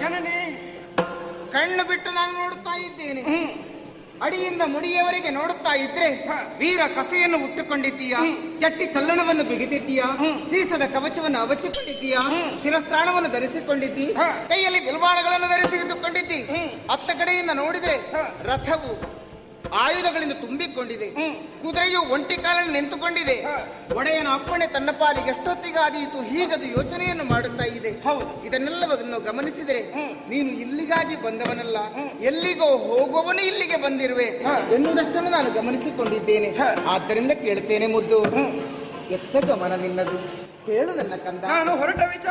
ಜನನಿ ಕಣ್ಣು ಬಿಟ್ಟು ನಾನು ನೋಡುತ್ತಾ ಇದ್ದೇನೆ ಅಡಿಯಿಂದ ಮುಡಿಯವರೆಗೆ ನೋಡುತ್ತಾ ಇದ್ರೆ ವೀರ ಕಸೆಯನ್ನು ಉಟ್ಟುಕೊಂಡಿದ್ದೀಯಾ ಚಟ್ಟಿ ಚಲ್ಲಣವನ್ನು ಬಿಗಿದಿದ್ದೀಯಾ ಸೀಸದ ಕವಚವನ್ನು ಅವಚಿಕೊಂಡಿದ್ದೀಯಾ ಶಿರಸ್ತ್ರಾಣವನ್ನು ಧರಿಸಿಕೊಂಡಿದ್ದಿ ಕೈಯಲ್ಲಿ ಬಿಲ್ವಾಣಗಳನ್ನು ಧರಿಸಿಟ್ಟುಕೊಂಡಿದ್ದಿ ಅತ್ತ ಕಡೆಯಿಂದ ನೋಡಿದ್ರೆ ರಥವು ಆಯುಧಗಳಿಂದ ತುಂಬಿಕೊಂಡಿದೆ ಕುದುರೆಯು ಒಂಟಿ ಕಾಲನ್ನು ನಿಂತುಕೊಂಡಿದೆ ಒಡೆಯನ ಅಪ್ಪಣೆ ತನ್ನ ಪಾಲಿಗೆ ಎಷ್ಟೊತ್ತಿಗಾದೀತು ಹೀಗದು ಯೋಚನೆಯನ್ನು ಮಾಡುತ್ತಾ ಇದೆ ಹೌದು. ಇದನ್ನೆಲ್ಲವನ್ನು ಗಮನಿಸಿದರೆ ನೀನು ಇಲ್ಲಿಗಾಗಿ ಬಂದವನಲ್ಲ ಎಲ್ಲಿಗೋ ಹೋಗುವವನು ಇಲ್ಲಿಗೆ ಬಂದಿರುವೆ ಎನ್ನುವುದಷ್ಟನ್ನು ನಾನು ಗಮನಿಸಿಕೊಂಡಿದ್ದೇನೆ ಆದ್ದರಿಂದ ಕೇಳ್ತೇನೆ ಮುದ್ದು ಎತ್ತ ಗಮನ ನಿನ್ನದು ಹೇಳು ನನ್ನ ಕಂದ ನಾನು ಹೊರಟ ವಿಚಾರ